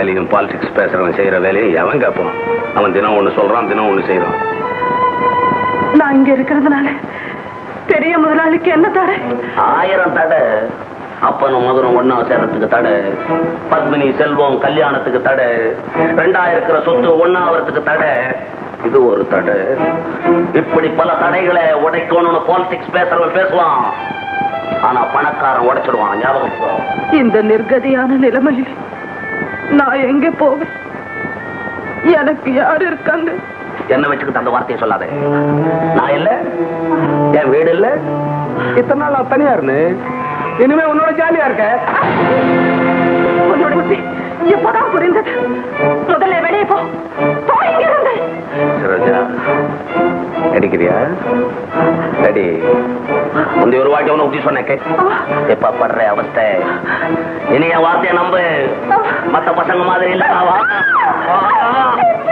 வேலையும் பாலிடிக்ஸ் பேசுறவன் செய்யற வேலையும் எவன் கேட்பான் அவன் தினம் ஒண்ணு சொல்றான் தினம் ஒண்ணு செய்யறான் நான் இங்க இருக்கிறதுனால பெரிய முதலாளிக்கு என்ன தடை ஆயிரம் தடை அப்பனும் மகனும் ஒன்னா சேர்றதுக்கு தடை பத்மினி செல்வம் கல்யாணத்துக்கு தடை ரெண்டாயிரம் இருக்கிற சொத்து ஒன்னாவதுக்கு தடை இது ஒரு தடை இப்படி பல தடைகளை உடைக்கணும்னு பாலிடிக்ஸ் பேசுறவன் பேசுவான் ஆனா பணக்காரன் உடைச்சிடுவான் ஞாபகம் வச்சுக்கோ. இந்த நிர்கதியான நிலைமையில் நான் எங்க போவேன் எனக்கு யார் இருக்காங்க என்ன வச்சுக்கிட்டு அந்த வார்த்தையை சொல்லாத நான் இல்ல என் வீடு இல்ல இத்தனை நாள் நான் தனியா இருந்தேன் இனிமே உன்னோட ஜாலியா இருக்க உன்னோட புத்தி எப்பதான் புரிந்தது முதல்ல வெளியே போ போ இங்க இருந்து சரோஜா அடிக்கிறியா அடி முந்தைய ஒரு வாட்டி உனக்கு புத்தி சொன்னேன் கேட்டு எப்ப படுற அவஸ்தை இனி என் வார்த்தையை நம்பு மத்த பசங்க மாதிரி இல்ல வா. வா.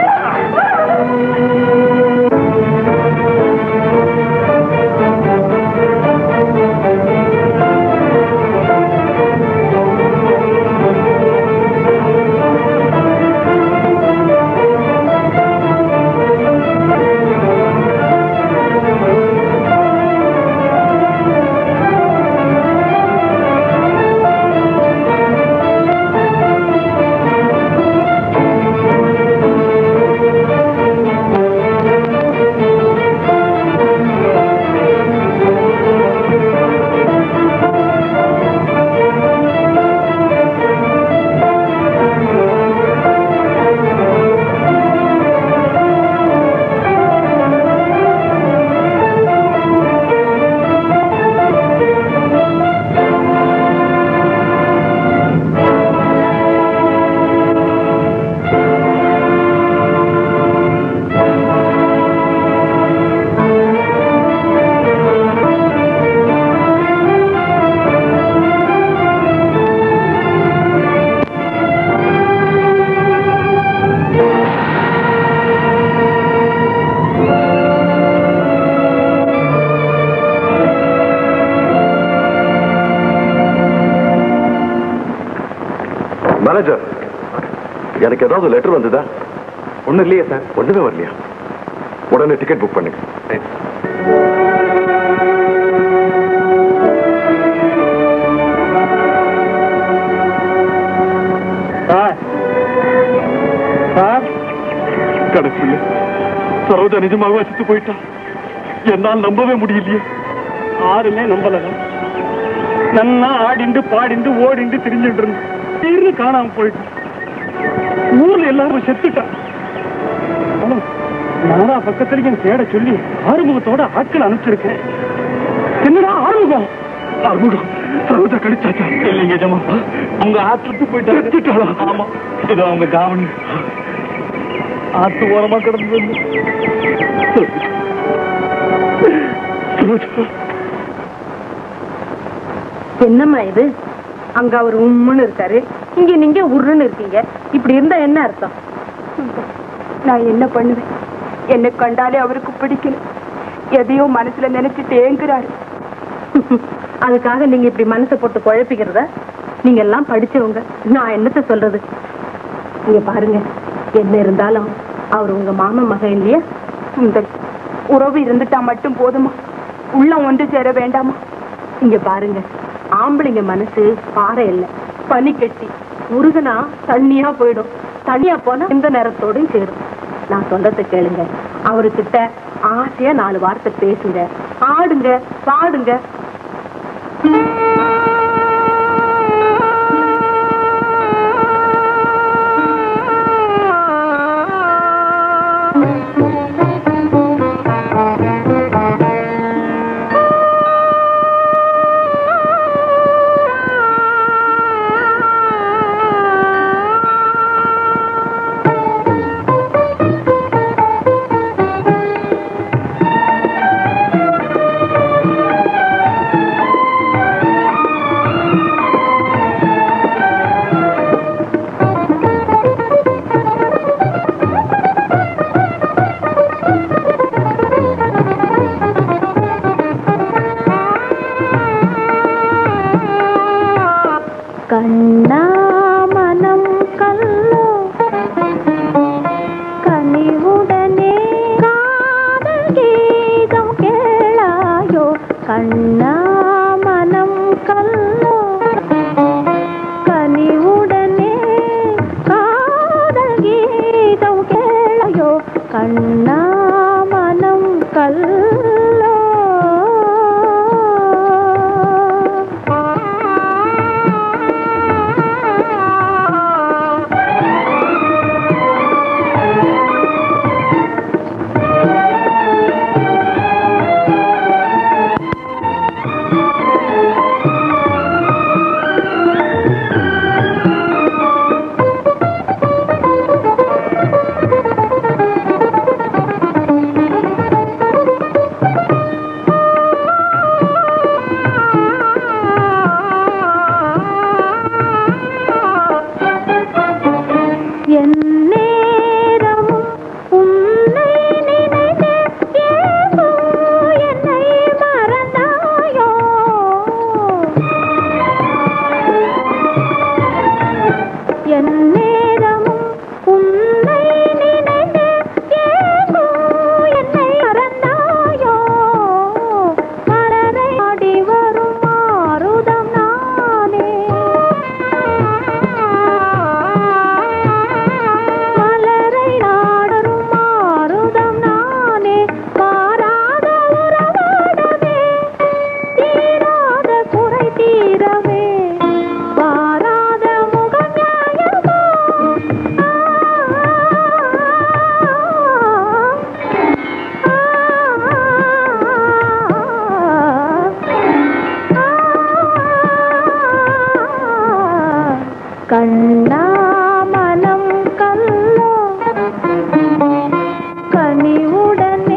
மேனேஜர் எனக்கு ஏதாவது லெட்டர் வந்ததா ஒண்ணும் இல்லையா சார் ஒண்ணுமே வரலையா உடனே டிக்கெட் புக் பண்ணுங்க சார் சார் கடைசியில் சரோஜா நிஜமாகவே செத்து போயிட்டா என்னால் நம்பவே முடியலையே யாருமே நம்பல நன்னா ஆடிண்டு பாடிண்டு ஓடிண்டு திரிஞ்சுட்டு இருந்தேன் திடீர்னு காணாம போயிட்டு ஊர்ல எல்லாரும் செத்துட்டான் ஆனா, நானா பக்கத்துலயும் தேட சொல்லி ஆறுமுகத்தோட ஆட்கள் அனுப்பிச்சிருக்கேன் என்னடா ஆறுமுகம் ஆறுமுகம் சரோஜா கடிச்சாச்சா இல்லைங்க ஜமா அவங்க ஆற்றுக்கு போயிட்டு செத்துட்டாளா ஆமா இது அவங்க காவணி ஆத்து ஓரமா கிடந்து சரோஜா என்னம்மா இது அங்க அவர் உம்முன்னு இருக்காரு இங்க நீங்க உருன்னு இருக்கீங்க இப்படி இருந்தா என்ன அர்த்தம் நான் என்ன பண்ணுவேன் என்னை கண்டாலே அவருக்கு பிடிக்கல எதையோ மனசுல நினைச்சிட்டு ஏங்குறாரு அதுக்காக நீங்க இப்படி மனசை போட்டு குழப்பிக்கிறத நீங்க எல்லாம் படிச்சவங்க நான் என்னத்த சொல்றது நீங்க பாருங்க என்ன இருந்தாலும் அவர் உங்க மாமன் மகன் இல்லையா சுந்தர் உறவு இருந்துட்டா மட்டும் போதுமா உள்ளம் ஒன்று சேர வேண்டாமா இங்க பாருங்க ஆம்பளைங்க மனசு பாறை இல்ல பனி கட்டி உருகுனா தண்ணியா போயிடும் தண்ணியா போனா இந்த நேரத்தோடும் சேரும் நான் சொல்றத கேளுங்க அவர்கிட்ட ஆசையா நாலு வார்த்தை பேசுங்க ஆடுங்க பாடுங்க ஆ கண்ணா மனம் கல்லோ கனிவுடனே காதல் கீதம் கேளையோ கண்ணா மனம் கல்லோ என் நேரமும் உன்னை நினைத்தே ஏதோ என்னை மறந்தாயோ என் நேரமும் உன்னை நினைத்தே ஏதோ என்னை மறந்தாயோ மலரை ஆடி வரும் மாறுதம் நானே மலரை நாடரும் மாறுதம் நானே பாராத உறவாடவே தீராத குறை தீரவே பாராத முகம் நியாயமோ கண்ணா மனம் கல்லோ கனிவுடனே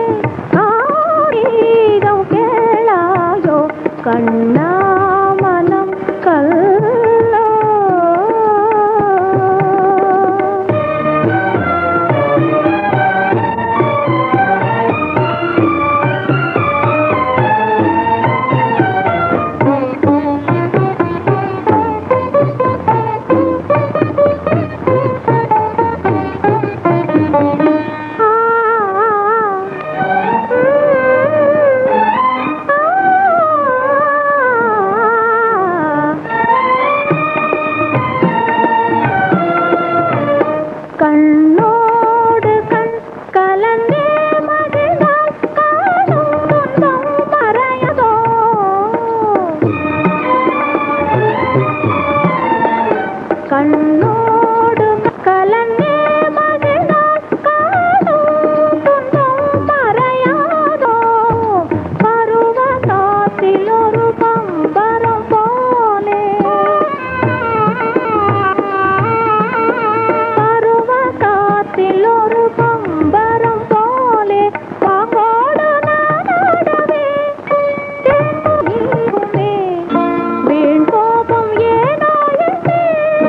ஆரீதம் கேளாயோ கண்ணா மனம் கல்லோ கண்ணோடு கண் கலந்தே மகிழ்ந்தால் காணும் துன்பம் மறையதோ கண்ணோடு கலந்தே மகிழ்ந்தால் காணும் துன்பம் மறையாதோ பருவகாத்தில் ஒரு பம்பரம் போலே பருவகாத்தில் ஒரு பம்பரம் போலே பாங்கோடு நானாடவே நீங்குமே வீண் கோபம் ஏனோ என்னே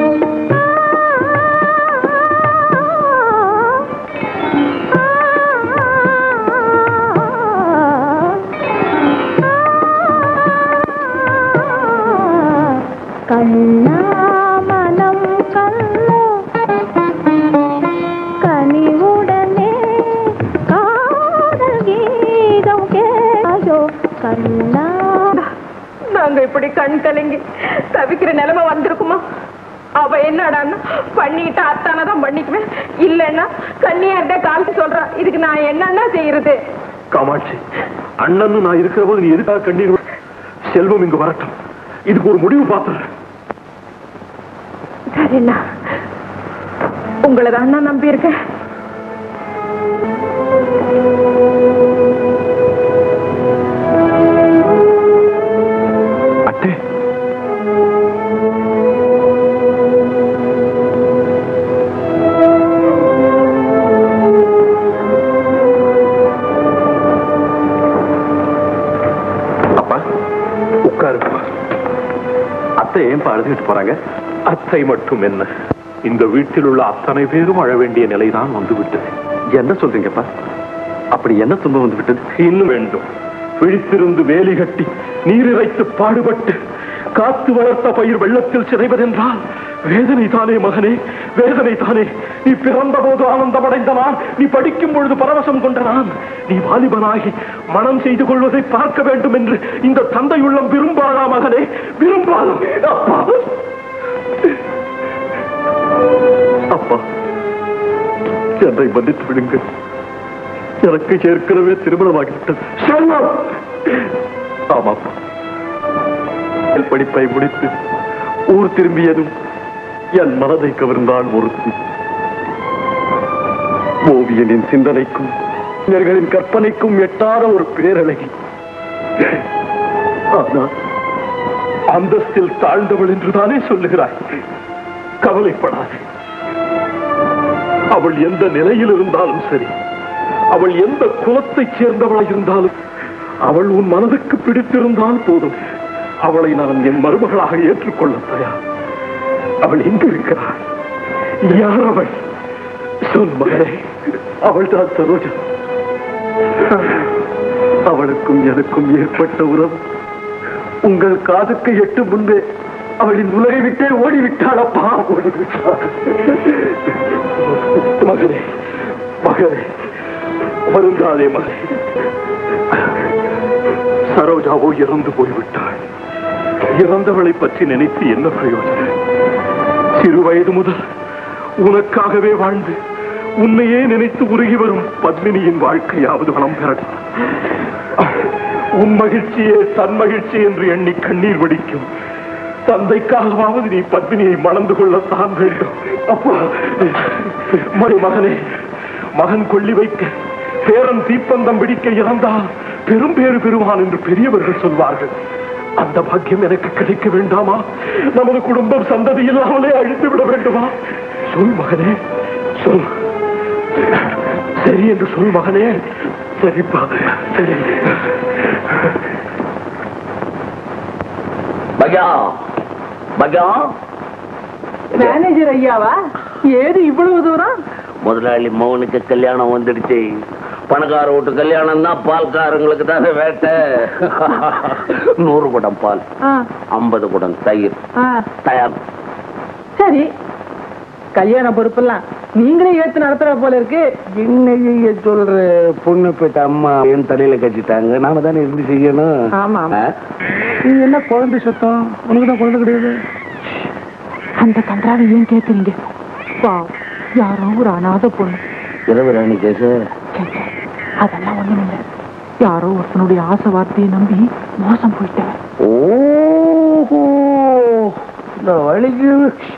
கண்ணா மனம் கல்லோ கனிவுடனே காதல் கீதம் கேளாயோ கண்ணா நாங்க இப்படி கண் கலங்கி தவிக்கிற நிலைமை வந்திருக்குமா அவ என்னடான்னா பண்ணிட்டா அத்தானதான் தான் பண்ணிக்குவேன் இல்லைன்னா கண்ணியார்கிட்ட காலத்து சொல்றா இதுக்கு நான் என்னன்னா செய்யறது காமாட்சி அண்ணன் நான் இருக்கிற போது நீ எதுக்காக கண்ணீர் விட- செல்வம் இங்கு வரட்டும் இதுக்கு ஒரு முடிவு பார்த்துறேன் சரிண்ணா உங்களை தான் நான் நம்பி இருக்கேன் அட்டே அப்பா உட்காருப்பா அத்தை ஏன்பா அழுதுகிட்டு போறாங்க அத்தை மட்டும் என்ன இந்த வீட்டில் உள்ள அத்தனை பேரும் அழ வேண்டிய நிலைதான் வந்துவிட்டது என்ன சொல்றீங்கப்பா அப்படி என்ன துன்பம் வந்து விட்டது இன்னும் வேண்டும் விழித்திருந்து வேலி கட்டி நீர் இறைத்து பாடுபட்டு காத்து வளர்த்த பயிர் வெள்ளத்தில் சிதைவதென்றால் வேதனை தானே மகனே வேதனை தானே நீ பிறந்த போது ஆனந்தமடைந்த நான் நீ படிக்கும் பொழுது பரவசம் கொண்ட நான் நீ வாலிபனாகி மனம் செய்து கொள்வதை பார்க்க வேண்டும் என்று இந்த தந்தையுள்ளம் விரும்பாதா மகனே விரும்பாதா அப்பா அப்பா என்னை மன்னித்து விடுங்கள் எனக்கு ஏற்கனவே திருமணமாகிவிட்டது செல்வம் ஆமாப்பா மேல் படிப்பை முடித்து ஊர் திரும்பியதும் என் மனதை கவர்ந்தான் ஒருத்தி ஓவியனின் சிந்தனைக்கும் இளைஞர்களின் கற்பனைக்கும் எட்டாத ஒரு பேரழகி ஆனால் அந்தஸ்தில் தாழ்ந்தவள் என்றுதானே சொல்லுகிறாய் கவலைப்படாதே அவள் எந்த நிலையில் இருந்தாலும் சரி அவள் எந்த குலத்தைச் சேர்ந்தவளாய் இருந்தாலும் அவள் உன் மனதுக்கு பிடித்திருந்தால் போதும் அவளை நான் என் மருமகளாக ஏற்றுக்கொள்ள தயார் அவள் எங்கு இருக்கிறாள் யார் அவள் சொல் மகளே அவள் தான் சரோஜா அவளுக்கும் எனக்கும் ஏற்பட்ட உறவு உங்கள் காதுக்கு எட்டு முன்பே அவளின் உலகை விட்டே ஓடிவிட்டாள் அப்பா ஓடிவிட்டாள் மகனே மகனே வருந்தாதே மகனே சரோஜாவோ இறந்து போய்விட்டாள் இறந்தவளை பற்றி நினைத்து என்ன பிரயோஜனம் சிறு வயது முதல் உனக்காகவே வாழ்ந்து உன்னையே நினைத்து உருகி வரும் பத்மினியின் வாழ்க்கையாவது வளம் பெறட்டும் உன் மகிழ்ச்சியே தன் மகிழ்ச்சி என்று எண்ணி கண்ணீர் வடிக்கும் தந்தைக்காகவாவது நீ பத்மினியை மணந்து கொள்ளத்தான் வேண்டும் அப்பா மறு மகனே மகன் கொள்ளி வைக்க பேரன் தீப்பந்தம் பிடிக்க இறந்தால் பெரும் பேறு பெறுவான் என்று பெரியவர்கள் சொல்வார்கள் அந்த பாக்கியம் எனக்கு கிடைக்க வேண்டாமா நமது குடும்பம் சந்ததி இல்லாமலே அழித்து விட வேண்டுமா சொல் மகனே சொல் சரி என்று சொல் மகனே சரிப்பா சரி பகா பகா மேனேஜர் ஐயாவா ஏது இவ்வளவு தூரம் முதலாளி மௌனுக்கு கல்யாணம் வந்துடுச்சு பணக்கார வீட்டு கல்யாணம் தான் பால்காரங்களுக்கு தானே வேட்டை நூறு குடம் பால் ஆ, ஐம்பது குடம் தயிர் ஆ, தயார் சரி கல்யாண பொறுப்பெல்லாம் நீங்களே ஏத்து நடத்துற போல இருக்கு என்னைய சொல்ற பொண்ணு போயிட்ட அம்மா என் தலையில கட்டிட்டாங்க நாம தானே இருந்து செய்யணும் ஆமா, ஆமா. ஆ? நீ என்ன குழந்தை சத்தம் உனக்கு தான் குழந்தை கிடையாது அந்த கன்றாவை ஏன் கேக்குறீங்க பாவம் யாரோ ஒரு அனாதை பொண்ணு இரவு ராணி கேச சே, சே, அதெல்லாம் ஒண்ணும் இல்ல யாரோ ஒருத்தனுடைய ஆசை வார்த்தையை நம்பி மோசம் போயிட்டேன் ஓஹோ இந்த வழிக்கு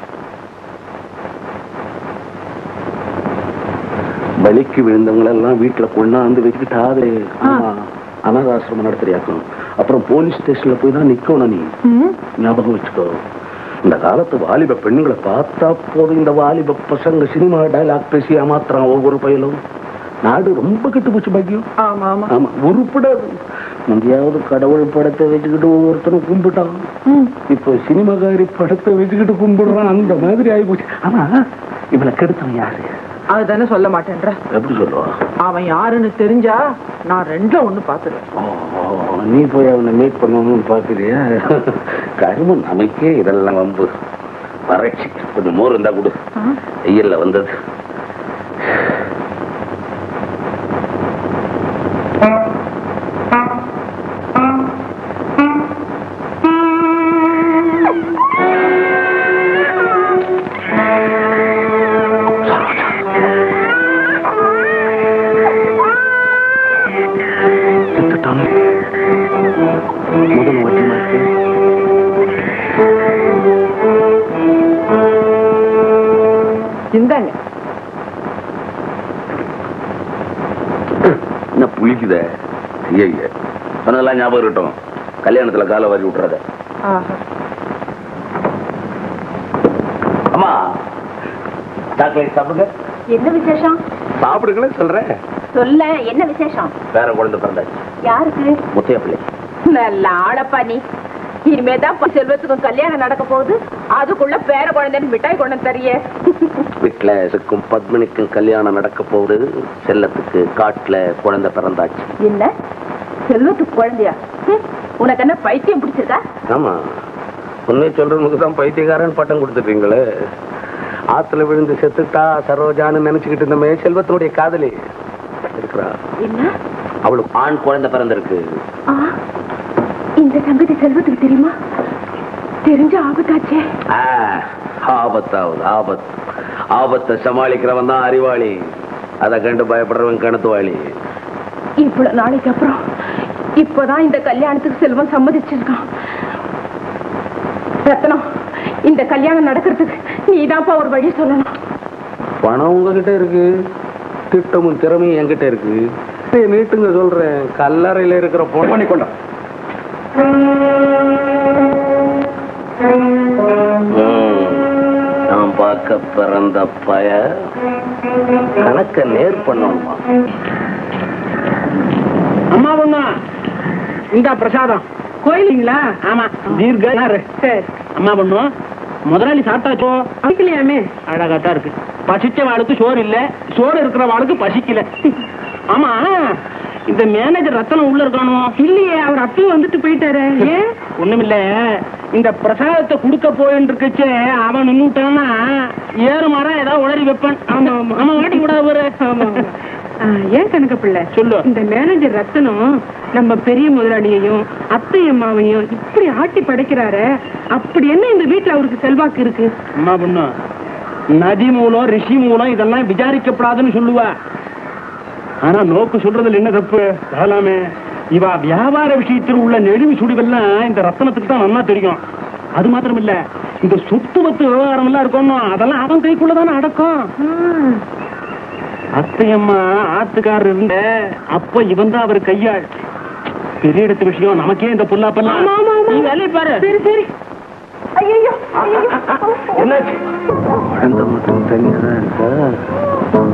வலிக்கு விழுந்தவங்களெல்லாம் வீட்டுல கொண்டாந்து வச்சுக்கிட்டாது ஆமா அனாதாசிரமம் நடத்துறியாக்கும் அப்புறம் போலீஸ் ஸ்டேஷன்ல போய் தான் நிக்கணும் நீ ஞாபகம் வச்சுக்கோ இந்த காலத்து வாலிப பெண்களை பார்த்தா போதும் இந்த வாலிப பசங்க சினிமா டைலாக் பேசி ஏமாத்துறான் ஒவ்வொரு பயிலும் நாடு ரொம்ப கெட்டு போச்சு பாக்கியம் ஆமா ஆமா ஆமா உருப்படாது முந்தையாவது கடவுள் படத்தை வச்சுக்கிட்டு ஒவ்வொருத்தரும் கும்பிட்டான் இப்போ சினிமாக்காரி படத்தை வச்சுக்கிட்டு கும்பிடுறான் அந்த மாதிரி ஆகி போச்சு ஆமா இவனை கெடுத்தவன் யாரு அதுதானே சொல்ல மாட்டேன்ற எப்படி சொல்லுவான் அவன் யாருன்னு தெரிஞ்சா நான் ரெண்டுல ஒண்ணு பாத்துருவேன் ஓ, நீ போய் அவனை மீட் பண்ணணும்னு பாக்குறியா கருமம் நமக்கே இதெல்லாம் வம்பு வறட்சி கொஞ்சம் மோர் இருந்தா கொடு வெயில்ல வந்தது செத்துட்டான் முதல் வட்டிமா இருக்கு இந்தாங்க என்ன புளிக்குத ஐய சொன்னதெல்லாம் ஞாபகம் இருக்கட்டும் கல்யாணத்துல காலை வாரி விட்டுறாத ஆஹா. அம்மா சாக்லேட் சாப்பிடுங்க என்ன விசேஷம் சாப்பிடுங்களேன் சொல்றேன் சொல்ல என்ன விசேஷம் வேற குழந்தை பிறந்தாச்சு யாருக்கு முத்தைய பிள்ளை நல்ல ஆளப்பா நீ இனிமேதான் ப- செல்வத்துக்கும் கல்யாணம் நடக்க போகுது அதுக்குள்ள பேர குழந்தைன்னு மிட்டாய் கொண்டு வந்து தரியே வீட்டுல இருக்கும் பத்மினிக்கும் கல்யாணம் நடக்க போகுது செல்லத்துக்கு காட்டுல குழந்தை பிறந்தாச்சு என்ன செல்வத்துக்கு குழந்தையா ஹம், உனக்கு என்ன பைத்தியம் பிடிச்சிருக்கா ஆமா உண்மை சொல்றவனுக்கு தான் பைத்தியக்காரன் பட்டம் கொடுத்துட்டீங்களே ஆத்துல விழுந்து செத்துட்டா சரோஜான்னு நினைச்சுக்கிட்டு இருந்தமே செல்வத்தினுடைய காதலி இருக்கிறா என்ன அவளுக்கு ஆண் குழந்தை பிறந்திருக்கு ஆ, இந்த சங்கதி செல்வத்துக்கு தெரியுமா தெரிஞ்ச ஆபத்தாச்சே ஆ, ஆபத்தாவது ஆபத் ஆபத்தை சமாளிக்கிறவன் தான் அறிவாளி அதை கண்டு பயப்படுறவன் கணத்துவாளி இவ்வளவு நாளைக்கு அப்புறம் இப்பதான் இந்த கல்யாணத்துக்கு செல்வம் சம்மதிச்சிருக்கான் ரத்னம் இந்த கல்யாணம் நடக்கிறதுக்கு நீதான்ப்பா ஒரு வழி சொல்லணும் பணம் உங்ககிட்ட இருக்கு திட்டமும் திறமையும் என்கிட்ட இருக்கு சரி, நீட்டுங்க சொல்றேன் கல்லறையில இருக்கிற பொண்ணு பண்ணி கொண்டா ம், நான் பார்க்க பிறந்த பய கணக்க நேர் பண்ணணுமா அம்மா பொண்ணா இந்த பிரசாதம் கோயிலுங்களா ஆமா தீர்க்க சரி அம்மா பொண்ணு முதலாளி சாப்பிட்டாச்சோ அடிக்கலையாமே அழகாத்தான் இருக்கு பசிச்ச வாளுக்கு சோறு இல்ல சோறு இருக்கிற வாளுக்கு பசிக்கல ஆமா இந்த மேனேஜர் ரத்தனம் உள்ள இருக்கானோ இல்லையே அவர் அப்பயும் வந்துட்டு போயிட்டாரு ஏன் ஒண்ணுமில்ல இந்த பிரசாதத்தை கொடுக்க போயின்னு இருக்கச்சே அவன் நின்னுட்டான்னா ஏறு மரம் ஏதாவது உளறி வைப்பான் ஆமா ஆமா ஆமா மாட்டி கூடாது பாரு ஆமா, ஆமா. ஆ, ஏன் கணக்கு பிள்ளை சொல்லு. இந்த மேனேஜர் ரத்தனம் நம்ம பெரிய முதலாளியையும் அத்தை அம்மாவையும் இப்படி ஆட்டி படைக்கிறாரு அப்படி என்ன இந்த வீட்டுல அவருக்கு செல்வாக்கு இருக்கு அம்மா பொண்ணு நதி மூலம் ரிஷி மூலம் இதெல்லாம் விசாரிக்கப்படாதுன்னு சொல்லுவா ஆனா நோக்கு சொல்றதுல என்ன தப்பு அதெல்லாமே இவ வியாபார விஷயத்தில் உள்ள நெடுவி சுடிவெல்லாம் இந்த ரத்தனத்துக்கு தான் நல்லா தெரியும் அது மாத்திரம் இல்ல இந்த சொத்து வத்து விவகாரம் எல்லாம் இருக்கணும் அதெல்லாம் அவன் கைக்குள்ளதானே அடக்கம் அத்தையம்மா ஆத்துக்காரர் இருந்த அப்ப இவன் தான் அவர் கையாள் பெரிய இடத்து விஷயம் நமக்கே இந்த புல்லாப்பெல்லாம் ஆமா, ஆமா, ஆமா. நீ வேலையை பாரு சரி சரி ஐயோ என்னாச்சு குழந்தை மட்டும் தனியா தான் இருக்கா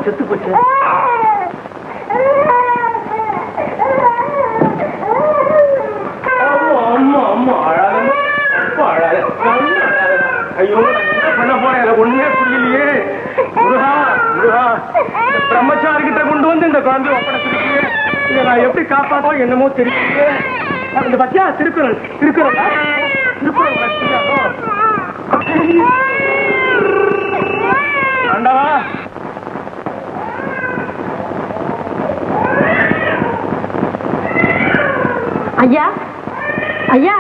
செத்து போச்சு அம்மா அம்மா அழாதம்மா. அப்பா அழாத. கண்ணு அழாத. ஐயோ நான் என்ன பண்ண போறேன் எனக்கு ஒண்ணுமே புரியலையே முருகா முருகா இந்த பிரம்மச்சாரி கிட்ட கொண்டு வந்து இந்த குழந்தைய ஒப்படைச்சிருக்கீங்க இதை நான் எப்படி காப்பாத்தோம் என்னமோ தெரியலையே இந்த பத்தியா திருக்குறள் திருக்குறள் திருக்குறள் பத்தியா? ஆண்டவா ஐயா ஐயா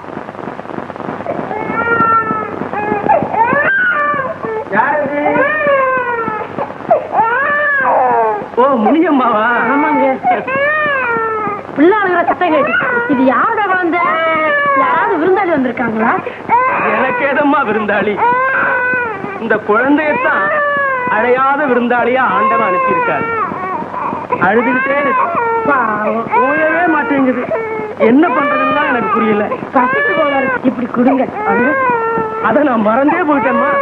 ஓ முனியம்மாவா ஆமாங்க பிள்ளை அழுகிற சத்தம் கேட்டு இது யாரோட குழந்தை யாராவது விருந்தாளி வந்திருக்காங்களா எனக்கு ஏதம்மா விருந்தாளி இந்த குழந்தையத்தான் அழையாத விருந்தாளியா ஆண்டவன் அனுப்பியிருக்காரு அழுதுகிட்டே இருக்கு பாவம். ஓயவே மாட்டேங்குது என்ன பண்றதுன்னு தான் எனக்கு புரியல பசிக்கு போவாரு இப்படி கொடுங்க அங்க, அத நான் மறந்தே போயிட்டேம்மா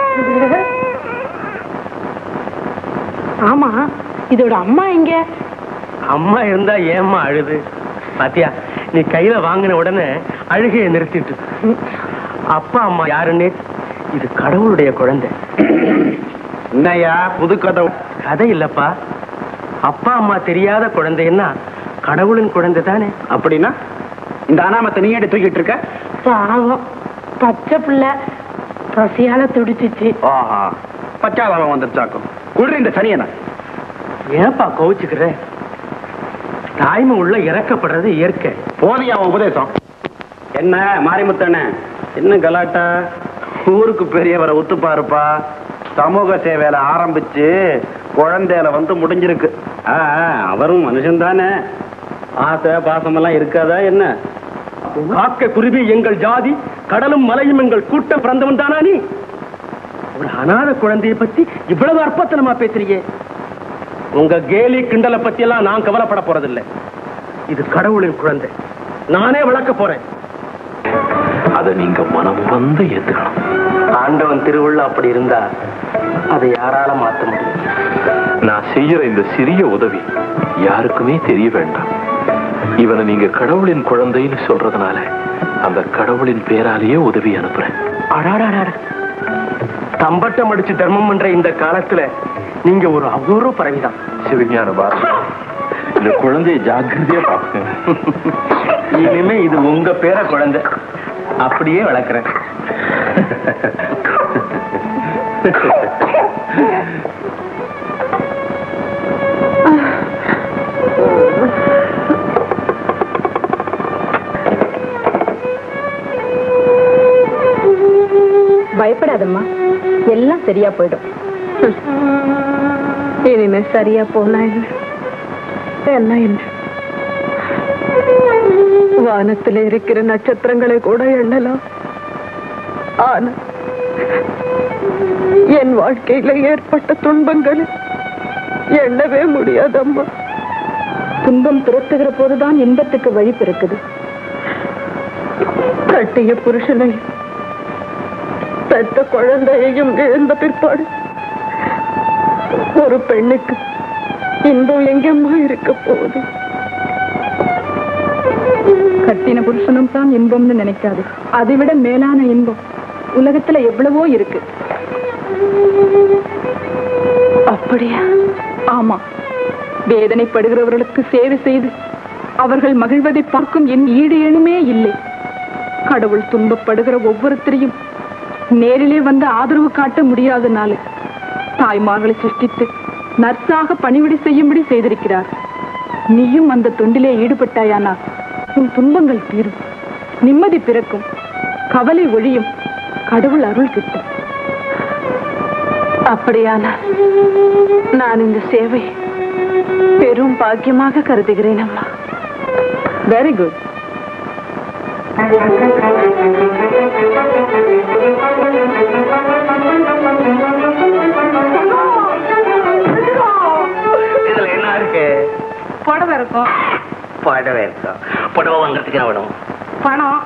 ஆமா இதோட அம்மா எங்க அம்மா இருந்தா ஏம்மா அழுது பாத்தியா நீ கையில வாங்கின உடனே அழுகையை நிறுத்திட்டு அப்பா அம்மா யாருன்னே இது கடவுளுடைய குழந்தை என்னையா புது கதை கதை இல்லப்பா அப்பா அம்மா தெரியாத குழந்தைன்னா கடவுளின் குழந்தை தானே அப்படின்னா இந்த அனாமத்தை நீ எடுத்து தூக்கிட்டு இருக்க பாவம் பச்சை பிள்ளை பசியால துடிச்சிச்சு ஆஹா பச்சாதாபம் வந்துருச்சாக்கும் குளிர் இந்த சனியனை ஏன்பா கோவிச்சுக்கிற தாய்மை உள்ள இறக்கப்படுறது இயற்கை போதியா அவன் உபதேசம் என்ன மாரிமுத்தண்ணே என்ன கலாட்டா ஊருக்கு பெரியவரை ஒத்து பாருப்பா சமூக சேவையில ஆரம்பிச்சு குழந்தையில வந்து முடிஞ்சிருக்கு ஆ, ஆ, அவரும் மனுஷன் தானே ஆசை பாசமெல்லாம் இருக்காதா என்ன காக்க குருவி எங்கள் ஜாதி கடலும் மலையும் எங்கள் கூட்டம் பிறந்தவன் தானா நீ ஒரு அனாதை குழந்தையை பத்தி இவ்வளவு அற்பத்தனமா பேசுறியே உங்க கேலி கிண்டலை பத்தி எல்லாம் நான் கவலைப்பட போறதில்லை இது கடவுளின் குழந்தை நானே வளர்க்க போறேன் அதை நீங்க மனம் வந்து ஏத்துக்கணும் ஆண்டவன் திருவுள்ள அப்படி இருந்தா அதை யாரால மாத்த முடியும் நான் செய்யற இந்த சிறிய உதவி யாருக்குமே தெரிய வேண்டாம் இவனை நீங்க கடவுளின் குழந்தைன்னு சொல்றதுனால அந்த கடவுளின் பேராலேயே உதவி அனுப்புறேன் அடாடாடாட தம்பட்டம் அடிச்சு தர்மம் பண்ற இந்த காலத்துல நீங்க ஒரு அபூர்வ பறவைதான் சிவஞான பாரதி இந்த குழந்தையை ஜாக்கிரதையா பார்ப்பேன் இனிமே இது உங்க பேர குழந்தை அப்படியே வளர்க்குறேன் பயப்படாதம்மா எல்லாம் சரியா போயிடும் இனிமே சரியா போனா என்ன என்ன என்ன வானத்துல இருக்கிற நட்சத்திரங்களை கூட எண்ணலாம் ஆனா என் வாழ்க்கையில ஏற்பட்ட துன்பங்களை எண்ணவே முடியாதம்மா துன்பம் துரத்துகிற போதுதான் இன்பத்துக்கு வழி பிறக்குது கட்டிய புருஷனையும் பெத்த குழந்தையையும் இழந்த பிற்பாடு ஒரு பெண்ணுக்கு இன்பம் எங்கம்மா இருக்க போகுது கட்டின புருஷனும் தான் இன்பம்னு நினைக்காது அதை விட மேலான இன்பம் உலகத்துல எவ்வளவோ இருக்கு அப்படியா ஆமா வேதனைப்படுகிறவர்களுக்கு சேவை செய்து அவர்கள் மகிழ்வதை பார்க்கும் என் ஈடு எணுமே இல்லை கடவுள் துன்பப்படுகிற ஒவ்வொருத்தரையும் நேரிலே வந்து ஆதரவு காட்ட முடியாதனால தாய்மார்களை சிருஷ்டித்து நர்ஸாக பணிவிடை செய்யும்படி செய்திருக்கிறார் நீயும் அந்த தொண்டிலே ஈடுபட்டாயானால் உன் துன்பங்கள் தீரும் நிம்மதி பிறக்கும் கவலை ஒழியும் கடவுள் அருள் கிட்டும் அப்படியானால் நான் இந்த சேவை பெரும் பாக்கியமாக கருதுகிறேன் அம்மா வெரி குட் இதுல என்ன இருக்கு புடவை இருக்கும் புடவை இருக்கும் புடவை வாங்குறதுக்கு என்ன வேணும் பணம்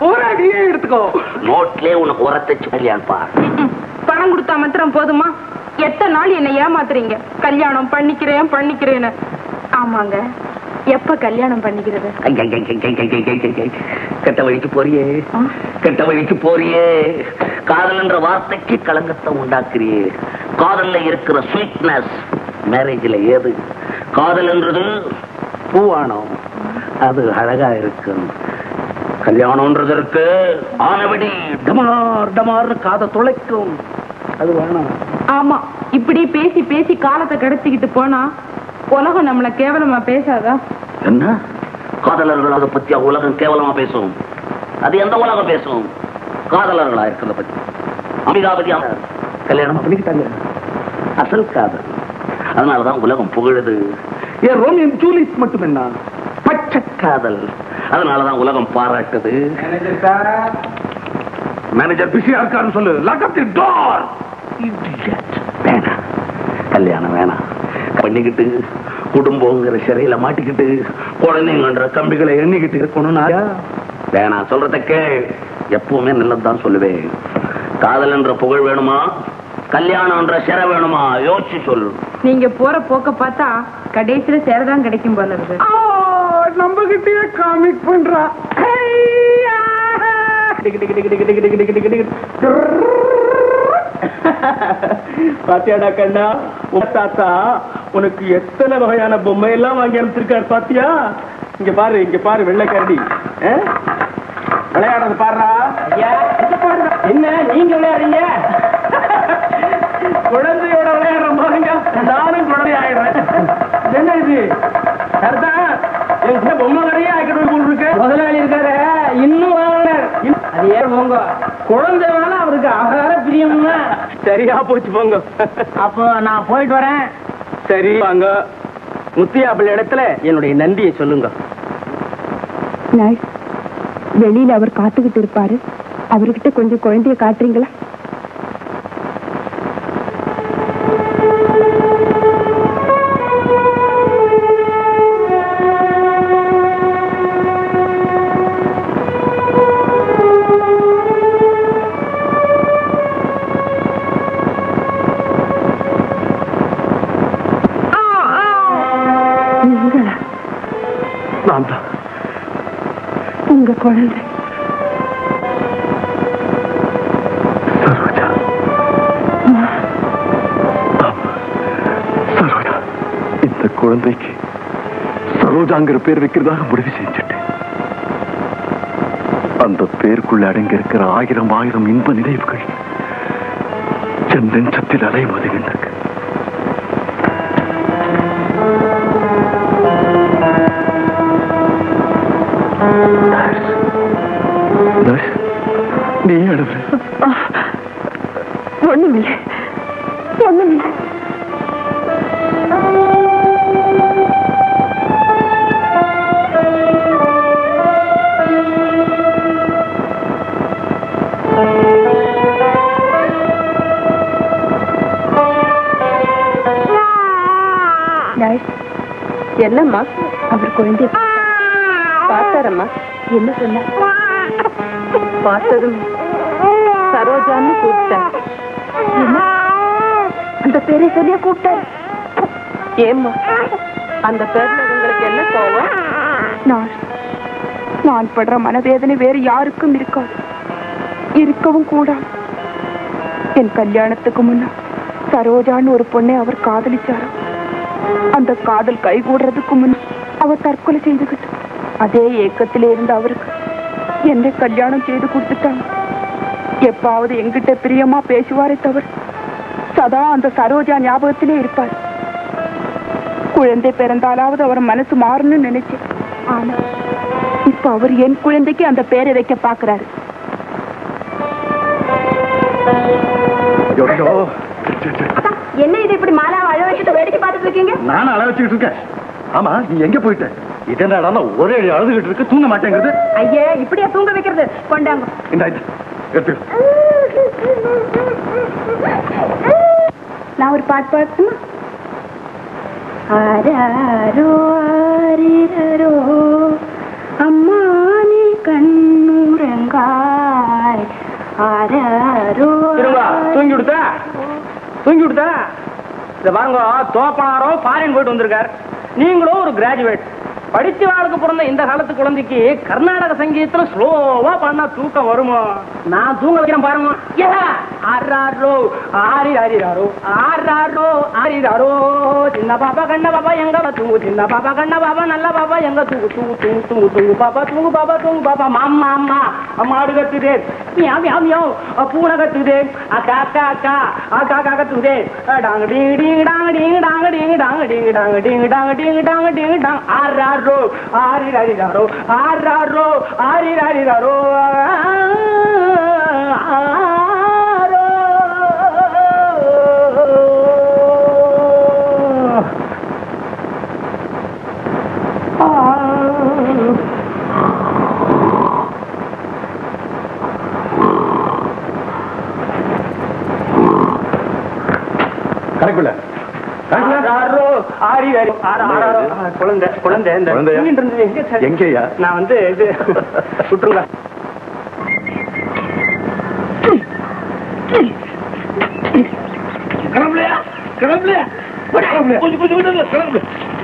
நோட்லயே உனக்கு உரத்தை சொல்லியான்பா பணம் கொடுத்தா மாத்திரம் போதுமா எத்தனை நாள் என்னை ஏமாத்துறீங்க கல்யாணம் பண்ணிக்கிறேன் பண்ணிக்கிறேன்னு ஆமாங்க எப்ப கல்யாணம் பண்ணிக்கிறது ஐ, ஐ, ஐ, ஐ, ஐ, ஐ, ஐ, ஐ, ஐ, ஐ. கெட்ட வழிக்கு போறியே கெட்ட வழிக்கு போறியே காதல் என்ற வார்த்தைக்கு களங்கத்தை உண்டாக்குறியே காதல்ல இருக்கிற ஸ்வீட்னஸ் மேரேஜ்ல ஏது காதல் என்றது பூவானம் அது அழகா இருக்கும் கல்யாணம்ன்றது இருக்கு ஆனபடி டமார் டமார் காதை துளைக்கும் அது வேணாம் ஆமா இப்படி பேசி பேசி காலத்தை கடத்திக்கிட்டு போனா உலகம் நம்மள கேவலமா பேசாதா என்ன காதலர்கள் அதை பத்தி உலகம் கேவலமா பேசும் அது எந்த உலகம் பேசும் காதலர்களா இருக்கிறத பத்தி அமிதாபதி அவங்க கல்யாணம் பண்ணிக்கிட்டாங்க அசல் காதல் அதனாலதான் உலகம் புகழுது ஏன் ரோமியம் ஜூலியட் மட்டும் என்ன பச்சை காதல் அதனாலதான் உலகம் பாராட்டுது மேனேஜர் பிஸியா இருக்காருன்னு சொல்லு லாக் அப் தி டோர் வேணாம் கல்யாணம் வேணாம் பண்ணிக்கிட்டு குடும்பங்கிற சிறையில மாட்டிக்கிட்டு குழந்தைங்கன்ற கம்பிகளை எண்ணிக்கிட்டு இருக்கணும் வேணாம் சொல்றதுக்கு எப்பவுமே நல்லதுதான் சொல்லுவேன் காதல் என்ற புகழ் வேணுமா கல்யாணம் என்ற சிறை வேணுமா யோசிச்சு சொல்லு நீங்க போற போக்க பார்த்தா கடைசியில சேரதான் கிடைக்கும் போல இருக்கு நம்ம கிட்டே காமிக் பண்றா பாத்தியாடா கண்ணா உன் தாத்தா உனக்கு எத்தனை வகையான பொம்மை எல்லாம் வாங்கி அனுப்பிச்சிருக்காரு பாத்தியா இங்க பாரு இங்க பாரு வெள்ளைக்கரடி ஆ? விளையாடுறது பாருடா என்ன நீங்க விளையாடுறீங்க குழந்தையோட விளையாடுற பாருங்க நானும் குழந்தை ஆயிடுறேன் என்ன இது சரிதான் எங்க பொம்மை கடையே ஆக்கிட்டு போய் இருக்கு முதலாளி இருக்காரு இன்னும் வாங்கினார் அது ஏன் போங்க குழந்தை வேணா அவருக்கு ஆகார பிரியம்னா சரியா போச்சு போங்க அப்போ நான் போயிட்டு வரேன் சரி வாங்க முத்தியாப்பிள் இடத்துல என்னுடைய நன்றியை சொல்லுங்க நர்ஸ் வெளியில அவர் காத்துக்கிட்டு இருப்பாரு அவர்கிட்ட கொஞ்சம் குழந்தைய காட்டுறீங்களா நீங்களா நான் தான் உங்க குழந்தை சரோஜா ஆமா. சரோஜா இந்த குழந்தைக்கு சரோஜாங்கிற பேர் வைக்கிறதாக முடிவு செஞ்சுட்டேன் அந்த பேருக்குள்ள அடங்கி இருக்கிற ஆயிரம் ஆயிரம் இன்ப நினைவுகள் என் நெஞ்சத்தில் அலைமோதுகின்றன நர்ஸ், நீ அழுவ ஒண்ணுமில்லை ஒண்ணுமில்லை நர்ஸ், என்னம்மா அவர் குழந்தை பார்த்தாரம்மா என்ன சொன்ன பார்த்ததும் சரோஜான்னு கூப்பிட்டேன் என்ன? அந்த பேரை சொல்லியா கூப்பிட்டாரு ஏம்மா அந்த பேர்ல உங்களுக்கு என்ன கோவம் நான் நான் படுற மனவேதனை வேறு யாருக்கும் இருக்காது இருக்கவும் கூடாது என் கல்யாணத்துக்கு முன்ன சரோஜான்னு ஒரு பொண்ணை அவர் காதலிச்சாராம் அந்த காதல் கைகூடுறதுக்கு முன்ன அவர் தற்கொலை செய்துகிட்டு அதே ஏக்கத்திலே இருந்த அவருக்கு என்னை கல்யாணம் செய்து கொடுத்துட்டாங்க எப்பாவது எங்கிட்ட பிரியமா பேசுவாரே தவிர சதா அந்த சரோஜா ஞாபகத்திலே இருப்பார் குழந்தை பிறந்தாலாவது அவர் மனசு மாறணும்னு நினைச்சேன் ஆனா இப்ப அவர் என் குழந்தைக்கு அந்த பேரை வைக்க பாக்குறாரு ஐயோ, என்ன இது இப்படி மாலா அழ வச்சுட்டு வேடிக்கை பார்த்துட்டு இருக்கீங்க நானும் அழ வச்சுக்கிட்டு இருக்கேன் ஆமா நீ எங்க போயிட்ட இதென்னடா ஒரே அடி அழுதுகிட்டு இருக்கு தூங்க மாட்டேங்குது ஐயே இப்படியா தூங்க வைக்கிறது கொண்டாங்க இந்த இந்த, எடுத்துக்க நான் ஒரு பாட்டு பாடட்டுமா ஆராரோ ஆரிரரோ அம்மா நீ கண்ணுறங்காய் ஆராரோ இருங்க தூங்கி விடுத்தா தூங்கி விடுதா இந்த பாருங்க தோப்பனாரோ ஃபாரின் போயிட்டு வந்திருக்கார் நீங்களும் ஒரு கிராஜுவேட் படிச்ச ஆளுக்கு பிறந்த இந்த காலத்து குழந்தைக்கு கர்நாடக சங்கீதத்துல ஸ்லோவா பண்ணா தூக்கம் வருமோ நான் தூங்க வைக்கிறேன் பாருங்க ஏ, ஆறாரோ ஆரி ஆரிராரோ ஆறாரோ ஆரிராரோ சின்ன பாப்பா கண்ண பாப்பா எங்க வா தூங்கு சின்ன பாப்பா கண்ண பாப்பா நல்ல பாப்பா எங்க தூங்கு தூங்கு தூங்கு தூங்கு தூங்கு பாப்பா தூங்கு பாப்பா தூங்கு பாப்பா மாமா அம்மா மாடு கத்துதே மியாவ் மியாவ் மியாவ் அ, பூனை கத்துதே அக்கா அக்கா அக்கா அக்கா அக்கா கத்துதே அ, டாங்க டிங் டிங் டாங்க டிங் டாங்க டிங் டாங்க டிங் டாங்க டிங் டாங்க டிங் டாங்க டிங் டாங் ஆறாரோ ஆரிராரிராரோ ஆறாரோ ஆரிராரிராரோ கணக்குள்ள ஆறாரோ ஆரிராரி ஆறாரோ குழந்தை குழந்தை இந்த குழந்தையா? தூங்கிட்டு இருந்தது எங்க சார்? எங்கேயா நான் வந்து இது விட்டுருங்க கிளம்பலையா கிளம்பலையா கொஞ்சம் கொஞ்சம் கொஞ்சம் கிளம்பு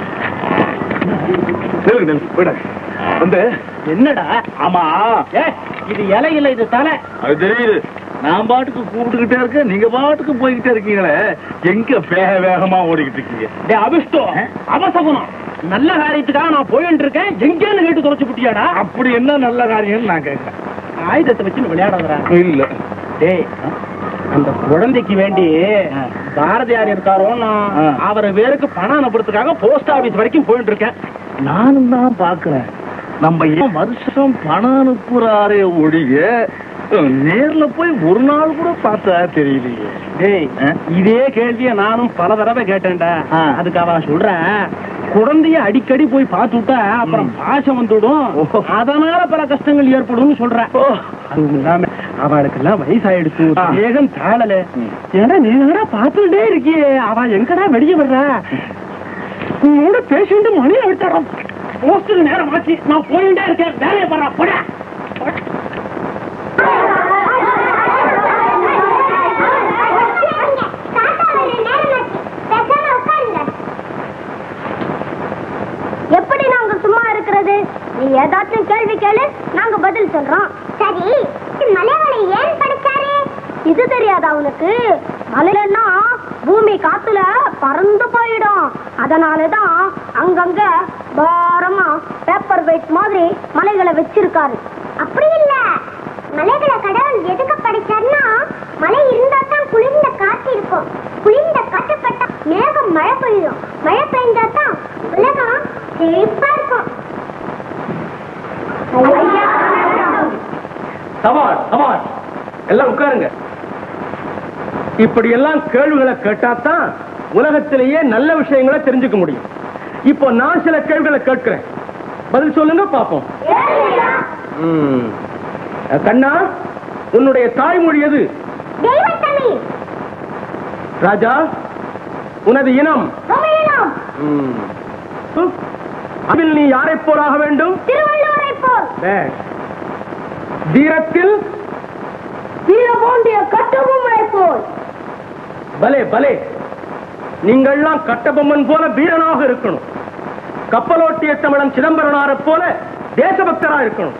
நில்லு நில்லு போயிட வந்து என்னடா ஆமா ஏ இது இலை இல்ல இது தலை அது தெரியுது நான் பாட்டுக்கு கூப்பிட்டுக்கிட்டே இருக்கேன் நீங்க பாட்டுக்கு போய்கிட்டே இருக்கீங்களே எங்க வேக வேகமா ஓடிக்கிட்டு இருக்கீங்க டே அபிஷ்டம் அவசகுணம் நல்ல காரியத்துக்காக நான் போயிட்டு இருக்கேன் எங்கேன்னு கேட்டு தொலைச்சு புட்டியாடா அப்படி என்ன நல்ல காரியம் நான் கேட்கிறேன் ஆயுதத்தை வச்சு விளையாடாதரா இல்ல டேய் அந்த குழந்தைக்கு வேண்டி பாரதியார் இருக்காரோன்னு அவரை வேருக்கு பணம் அனுப்புறதுக்காக போஸ்ட் ஆபீஸ் வரைக்கும் போயிட்டு இருக்கேன் நானும் தான் பாக்குறேன் நம்ம ஏன் வருஷம் பணம் அனுப்புறாரே ஒழிய நேர்ல போய் ஒரு நாள் கூட பார்த்தா தெரியலையே டேய் இதே கேள்விய நானும் பல தடவை கேட்டேன்டா அதுக்கு அவன் சொல்றேன் குழந்தைய அடிக்கடி போய் பார்த்துட்டா அப்புறம் பாசம் வந்துடும் அதனால பல கஷ்டங்கள் ஏற்படும்னு சொல்றேன் அதுவும் இல்லாம அவளுக்கு எல்லாம் வயசாயிடுச்சு வேகம் தாழல ஏன்னா நீங்க பார்த்துட்டே இருக்கியே அவ எங்கடா வெளியே வர்றா உங்களோட பேசிட்டு மணி விட்டாராம் போஸ்டர் நேரம் ஆச்சு நான் போயிட்டே இருக்கேன் வேலையை பண்றா போடா எப்படி நாங்க சும்மா இருக்கிறது நீ ஏதாச்சும் கேள்வி கேளு நாங்க பதில் சொல்றோம் சரி மலையாளி ஏன் படிச்சாரு இது தெரியாதா உனக்கு மலையிலன்னா பூமி காத்துல பறந்து போயிடும் அதனாலதான் அங்கங்க பாரமா பேப்பர் வெயிட் மாதிரி மலைகளை வச்சிருக்காரு அப்படி இல்ல மலைகளை கடவுள் எதுக்கு படிச்சார்னா மலை இருந்தா தான் குளிர்ந்த காற்று இருக்கும் குளிர்ந்த காற்று பட்டா மேகம் மழை பெய்யும் மழை பெய்ஞ்சா தான் உலகம் செழிப்பா இருக்கும் சவால் சவால் எல்லாம் உட்காருங்க இப்படி எல்லாம் கேள்விகளை கேட்டாதான் உலகத்திலேயே நல்ல விஷயங்களை தெரிஞ்சுக்க முடியும் இப்போ நான் சில கேள்விகளை கேட்கிறேன் பதில் சொல்லுங்க பாப்போம் ம். கண்ணா உன்னுடைய தாய்மொழி எது தெய்வத்தமிழ் ராஜா உனது இனம் தமிழினம் ம். அதில் நீ யாரை போலாக வேண்டும் திருவள்ளுவரை போல் பேஷ். தீரத்தில் வீரபாண்டிய கட்டபொம்மனை போல் பலே பலே நீங்கள்லாம் கட்டபொம்மன் போல வீரனாக இருக்கணும் கப்பலோட்டிய தமிழன் சிதம்பரனாரை போல தேசபக்தரா இருக்கணும்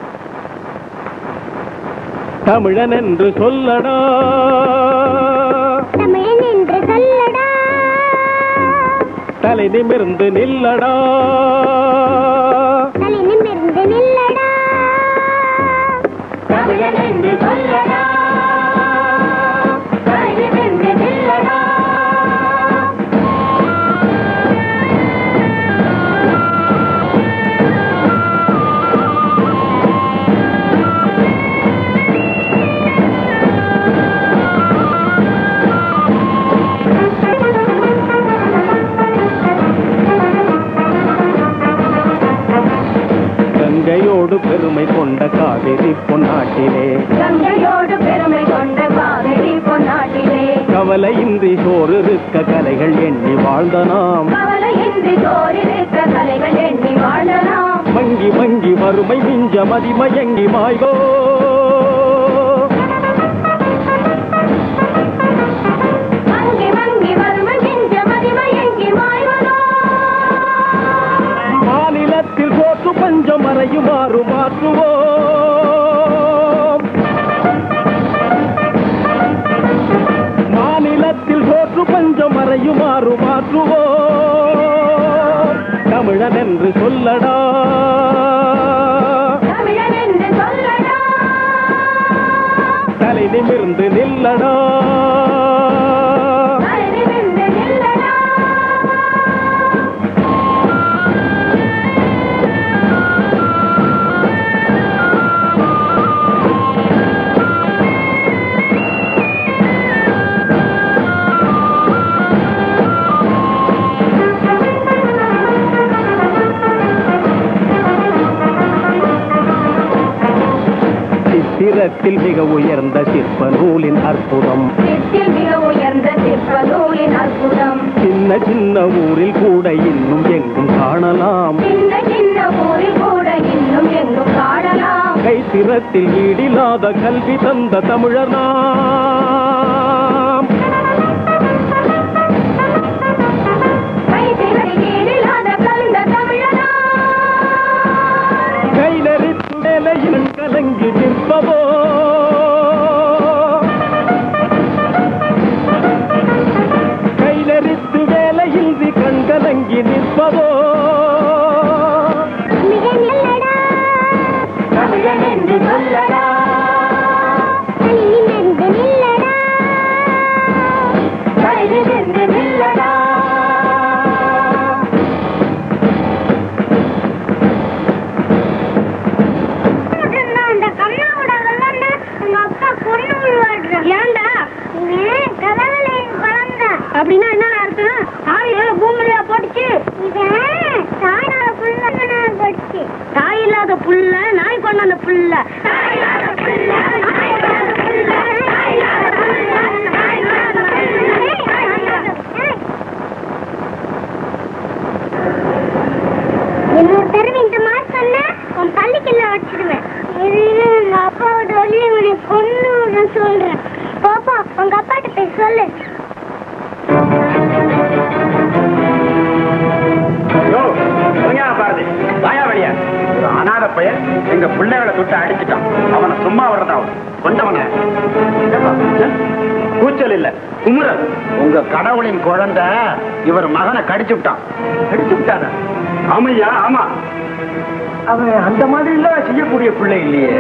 தமிழன் என்று சொல்லடா தமிழன் என்று சொல்லடா தலை நிமிர்ந்து நில்லடா தலை நிமிர்ந்து நில்லடா தமிழன் என்று சொல்லடா தலை நிமிர்ந்து நில்லடா கங்கையோடு பெருமை கொண்ட காவிரி பொன்னாட்டிலே கங்கையோடு பெருமை கொண்ட காவிரி பொன்னாட்டிலே கவலையின்றி சோறு இருக்க கலைகள் எண்ணி வாழ்ந்த நாம் கவலையின்றி சோரிருக்க கலைகள் எண்ணி வாழலாம் மங்கி மங்கி வறுமை மிஞ்ச மதிமயங்கி மாய்கோ மங்கி மங்கி ஒரு பஞ்சம் மறையுமாறு மாற்றுவோ தமிழன் என்று சொல்லடா தமிழன் என்று சொல்லடா தலை நிமிர்ந்து நில்லடா தலை நிமிர்ந்து நில்லடா சித்திரத்தில் மிக உயர்ந்த சிற்ப நூலின் அற்புதம் சித்தில் மிக உயர்ந்த சிற்ப நூலின் அற்புதம் சின்ன சின்ன ஊரில் கூட இன்னும் எங்கும் காணலாம் சின்ன சின்ன ஊரில் கூட இன்னும் எங்கும் காணலாம் கைத்திறத்தில் ஈடில்லாத கல்வி தந்த தமிழர் நாம் கைதிகளில் ஈடில்லாத கலந்த தமிழனா கைநெறித்து வேலையில் கலங்கி நிற்பவோ கைநெறித்து வேலையின்றி கண்கலங்கி நிற்பவோ மிக நில்லடா தமிழன் என்று சொல்லடா தனி நிமிர்ந்து நில்லடா தலை நிமிர்ந்து நில்லடா அந்த கண்ணாவோட விளையாண்டு உங்க அப்பா பொண்ணு விழுவாடுற ஏன்டா கதவுலையும் குழந்தை அப்படின்னா என்ன அர்த்தம் தாய் பூமியில போட்டுச்சு தாயில்லாத புள்ள போட்டுச்சு தாய் இல்லாத புள்ள நாய் கொண்டு அந்த புள்ள இன்னொரு தடவை இந்த மாதிரி சொன்ன உன் பள்ளிக்குள்ள வச்சிடுவேன் எங்க அப்பாவோட வழியை உன்னை கொண்டு விட சொல்றேன் பாப்பா உங்க அப்பாட்ட போய் சொல்லு யோ, இவங்க பாரதி வாயா வெளிய ஒரு அனாதை பையன் எங்க பிள்ளைகளை தொட்டு அடிச்சுட்டான் அவனை சும்மா விடுறதா கொண்டவங்க கூச்சல் இல்ல குமுறல் உங்க கடவுளின் குழந்தை இவர் மகனை கடிச்சு விட்டான் கடிச்சு விட்டானா ஆமையா ஆமா அவன் அந்த மாதிரி எல்லாம் செய்யக்கூடிய பிள்ளை இல்லையே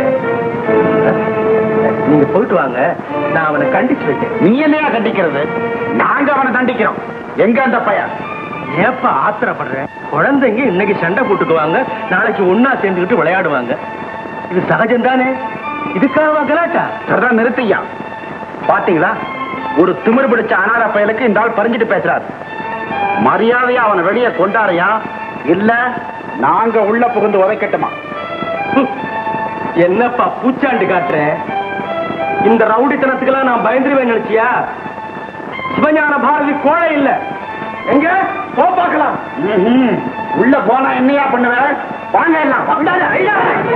நீங்க போயிட்டு வாங்க நான் அவனை கண்டிச்சு வைக்கிறேன் நீ என்னையா கண்டிக்கிறது நாங்க அவனை தண்டிக்கிறோம் எங்க அந்த பையன் ஏப்பா ஆத்திரப்படுற குழந்தைங்க இன்னைக்கு சண்டை போட்டுக்குவாங்க நாளைக்கு ஒன்னா சேர்ந்துக்கிட்டு விளையாடுவாங்க இது சகஜம் தானே இதுக்காக கலாட்டா சரிதான் நிறுத்தியா பாத்தீங்களா ஒரு திமிர் பிடிச்ச அனாத பயலுக்கு இந்த ஆள் பறிஞ்சிட்டு பேசுறாரு மரியாதையா அவனை வெளியே கொண்டாரையா இல்ல நாங்க உள்ள புகுந்து உதைக்கட்டுமா என்னப்பா பூச்சாண்டு காட்டுற இந்த ரவுடித்தனத்துக்கெல்லாம் நான் பயந்துருவேன் நினைச்சியா சிவஞான பாரதி கோழை இல்ல எங்க போ பார்க்கலாம் உள்ள போனா என்னையா பண்ணுவ வாங்க எல்லாம் வந்தாரு, ஐயா.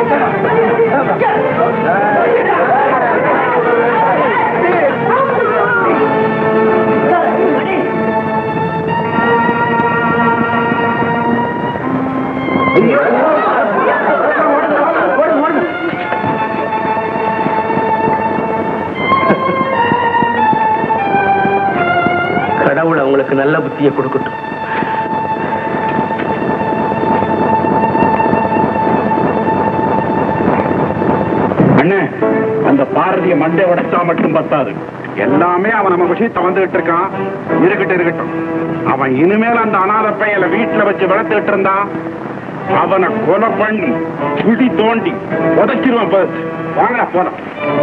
கடவுள் அவங்களுக்கு நல்ல புத்தியை கொடுக்கட்டும் அண்ணே அந்த பாரதிய மண்டை உடைச்சா மட்டும் பத்தாது எல்லாமே அவன் நம்ம விஷயத்தை வந்துகிட்டு இருக்கான் இருக்கட்டும் இருக்கட்டும் அவன் இனிமேல் அந்த அனாதை பையல வீட்டுல வச்சு வளர்த்துக்கிட்டு இருந்தான் அவனை கொலை பண்ணி குழி தோண்டி உதைச்சிருவான் பஸ் வாங்கடா போலாம்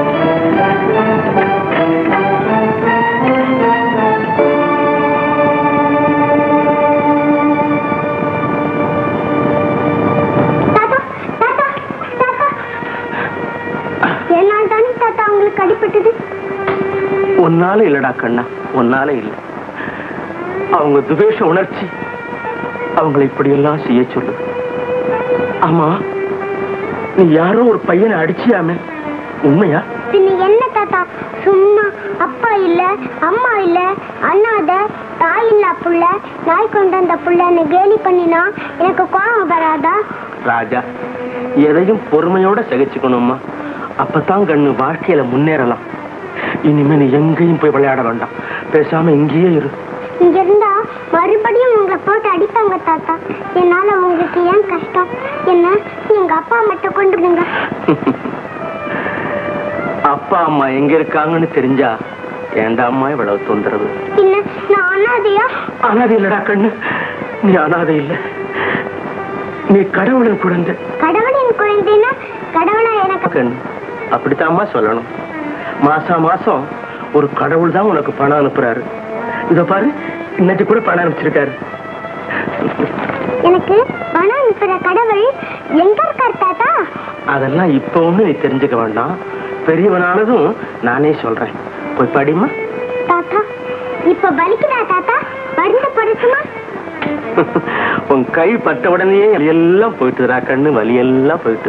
என்னால் தானே தாத்தா உங்களுக்கு அடிபட்டது ஒன்னால இல்லடா கண்ணா ஒன்னால இல்ல அவங்க துவேஷ உணர்ச்சி அவங்களை இப்படி எல்லாம் செய்ய சொல்லுது ஆமா நீ யாரோ ஒரு பையனை அடிச்சியாமே உண்மையா பின்ன என்ன தாத்தா சும்மா அப்பா இல்ல அம்மா இல்ல அண்ணாத தாய் இல்ல புள்ள நாய் கொண்டு வந்த புள்ளன்னு கேலி பண்ணினா எனக்கு கோபம் வராதா ராஜா எதையும் பொறுமையோட சகிச்சுக்கணுமா அப்பதான் கண்ணு வாழ்க்கையில முன்னேறலாம் இனிமே நீ எங்கேயும் போய் விளையாட வேண்டாம் பேசாம இங்கேயே இரு இங்க இருந்தா மறுபடியும் உங்களை போட்டு அடிப்பாங்க தாத்தா என்னால உங்களுக்கு ஏன் கஷ்டம் என்ன எங்க அப்பா மட்டும் கொண்டு விடுங்க அப்பா அம்மா எங்க இருக்காங்கன்னு தெரிஞ்சா ஏண்டா அம்மா இவ்வளவு தொந்தரவு பின்ன நான் அனாதையா அனாதை இல்லடா கண்ணு நீ அனாதை இல்ல நீ கடவுளின் குழந்தை கடவுளின் குழந்தைன்னா கடவுளா எனக்கு கண்ணு அப்படித்தாம்மா சொல்லணும் மாசா மாசம் ஒரு கடவுள் தான் உனக்கு பணம் அனுப்புறாரு இத பாரு இன்னைக்கு கூட பணம் அனுப்பிச்சிருக்காரு எனக்கு பணம் அனுப்புற கடவுள் எங்க இருக்கார் தாத்தா அதெல்லாம் இப்ப ஒண்ணு நீ தெரிஞ்சுக்க வேண்டாம் பெரியவனானதும் நானே சொல்றேன் போய் படிமா தாத்தா இப்ப வலிக்குதா தாத்தா மருந்து படுத்துமா உன் கை பட்ட உடனே வலி எல்லாம் போயிட்டுதா கண்ணு வலி எல்லாம் போயிட்டு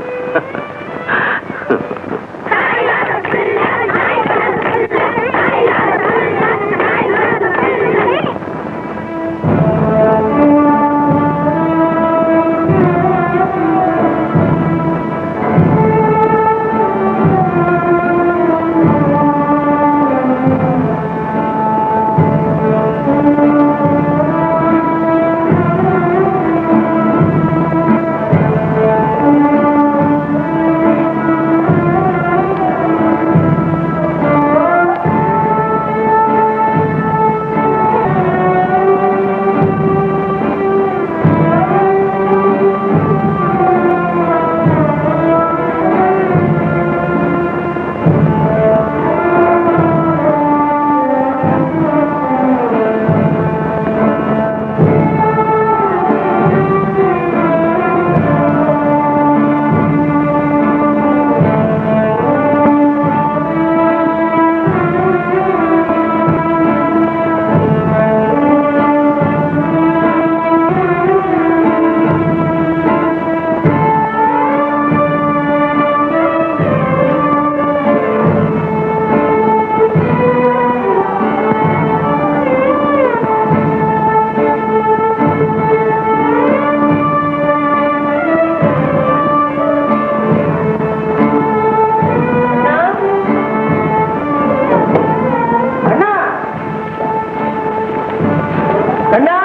கண்ணா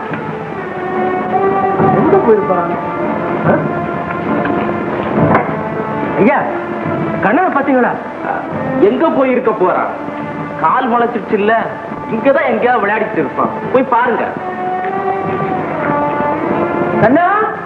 எங்க போயிருப்பான் ஐயா கண்ணனை பாத்தீங்களா எங்க போயிருக்க போறான் கால் முளைச்சிருச்சு இல்ல இங்கதான் எங்கேயாவது விளையாடிட்டு இருப்பான் போய் பாருங்க கண்ணா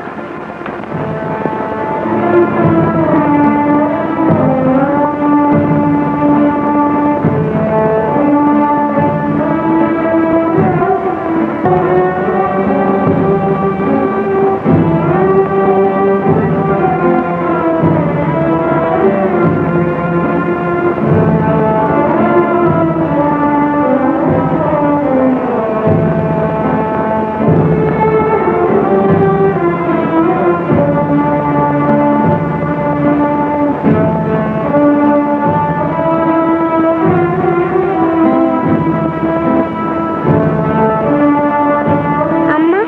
அம்மா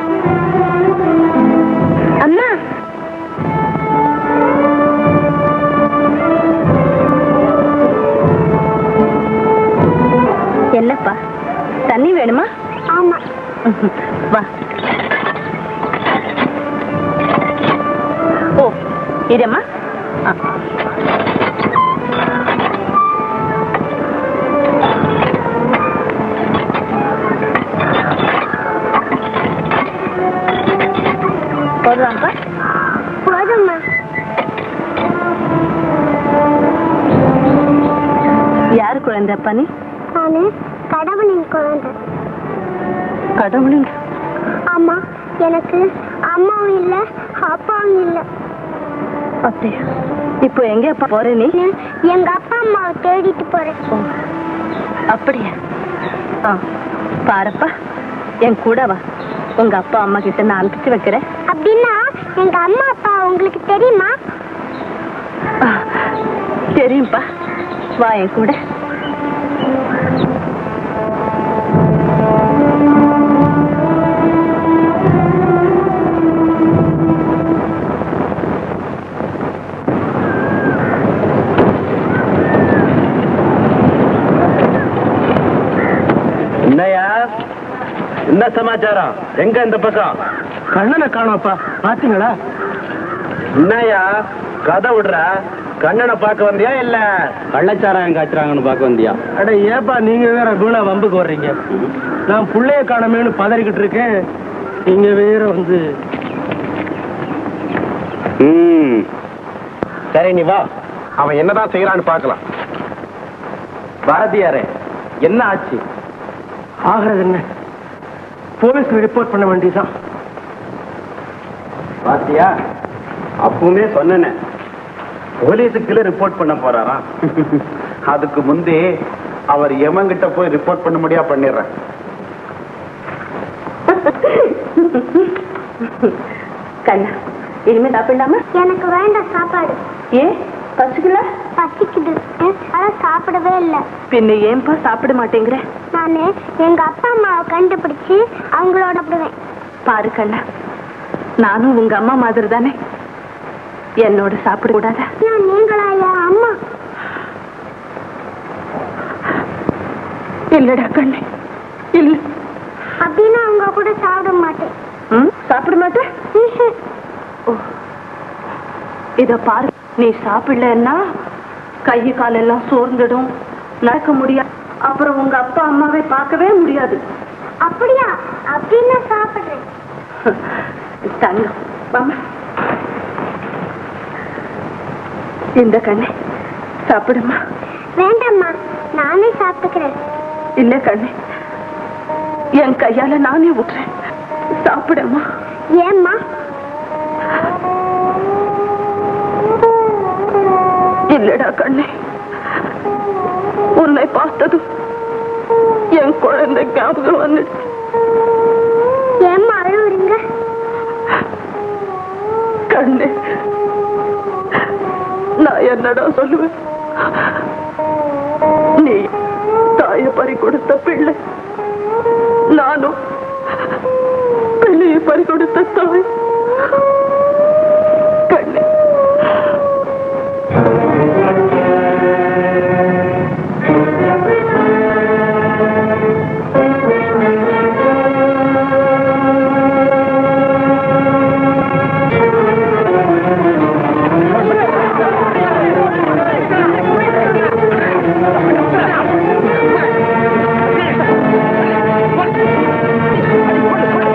அம்மா என்னப்பா தண்ணி வேணுமா ஆமா வா ஓ இதம்மா போதுவாப்பா போதும்மா யார் குழந்தைப்பா நீ நானு கடவுளின் குழந்தை கடவுளின் ஆமா எனக்கு அம்மாவும் இல்ல அப்பாவும் இல்ல அப்படியா இப்போ எங்கப்பா போற நீ எங்க அப்பா அம்மாவை தேடிட்டு போறேன் அப்படியா ஆ பாருப்பா என் கூட வா உங்க அப்பா அம்மா கிட்ட நான் அனுப்பிச்சு வைக்கிறேன் அப்படின்னா எங்க அம்மா அப்பா உங்களுக்கு தெரியுமா ஆ, தெரியும்ப்பா வா என் கூட என்னையா என்ன சமாச்சாரம் எங்க இந்த பக்கம் கண்ணனை காணோப்பா பாத்தீங்களா என்னையா கதை விடுற கண்ணனை பார்க்க வந்தியா இல்ல கள்ளச்சாராயம் காய்ச்சுறாங்கன்னு பார்க்க வந்தியா அட ஏப்பா நீங்க வேற வீணா வம்புக்கு வர்றீங்க நான் புள்ளைய காணமேனு பதறிக்கிட்டு இருக்கேன் நீங்க வேற வந்து ம் சரி நீ வா அவன் என்னதான் செய்யறான்னு பார்க்கலாம் பாரதியாரே என்ன ஆச்சு ஆகிறது என்ன போலீஸ்ல ரிப்போர்ட் பண்ண வேண்டியதுதான் பாத்தியா அப்பவுமே சொன்னேனே போலீஸுக்குள்ள ரிப்போர்ட் பண்ண போறாராம் அதுக்கு முந்தி அவர் எமங்கிட்ட போய் ரிப்போர்ட் பண்ண முடியா பண்ணிடுறேன் கண்ணா இனிமே சாப்பிடலாமா எனக்கு வேண்டாம் சாப்பாடு ஏன் பசிக்கல பசிக்குது ஆனா சாப்பிடவே இல்லை பின்ன ஏன்பா சாப்பிட மாட்டேங்கிற நானு எங்க அப்பா அம்மாவை கண்டுபிடிச்சு அவங்களோட அப்படிவேன் பாரு கண்ணா நானும் உங்க அம்மா மாதிரி தானே என்னோட சாப்பிட கூடாதா ஏன் நீங்களா என் அம்மா இல்லடா கண்ணு இல்ல அப்படின்னு அவங்க கூட சாப்பிட மாட்டேன் ம், சாப்பிட மாட்டேன் ஓ. இத பாரு நீ சாப்பிடலன்னா கை காலெல்லாம் சோர்ந்துடும் நடக்க முடியாது அப்புறம் உங்க அப்பா அம்மாவை பார்க்கவே முடியாது அப்படியா அப்படின்னு நான் சாப்பிடுறேன் தங்கம் வாமா இந்த கண்ணு சாப்பிடுமா வேண்டாம்மா நானே சாப்பிட்டுக்கிறேன் இல்ல கண்ணு என் கையால நானே விட்டுறேன் சாப்பிடுமா ஏம்மா இல்லடா கண்ணே உன்னை பார்த்ததும் என் குழந்தை ஞாபகம் வந்துடுச்சு ஏம்மா அழுவுறீங்க கண்ணே நான் என்னடா சொல்லுவேன் நீ தாய பறி கொடுத்த பிள்ளை நானும் பிள்ளையை பறி கொடுத்த தாய் கண்ணே What?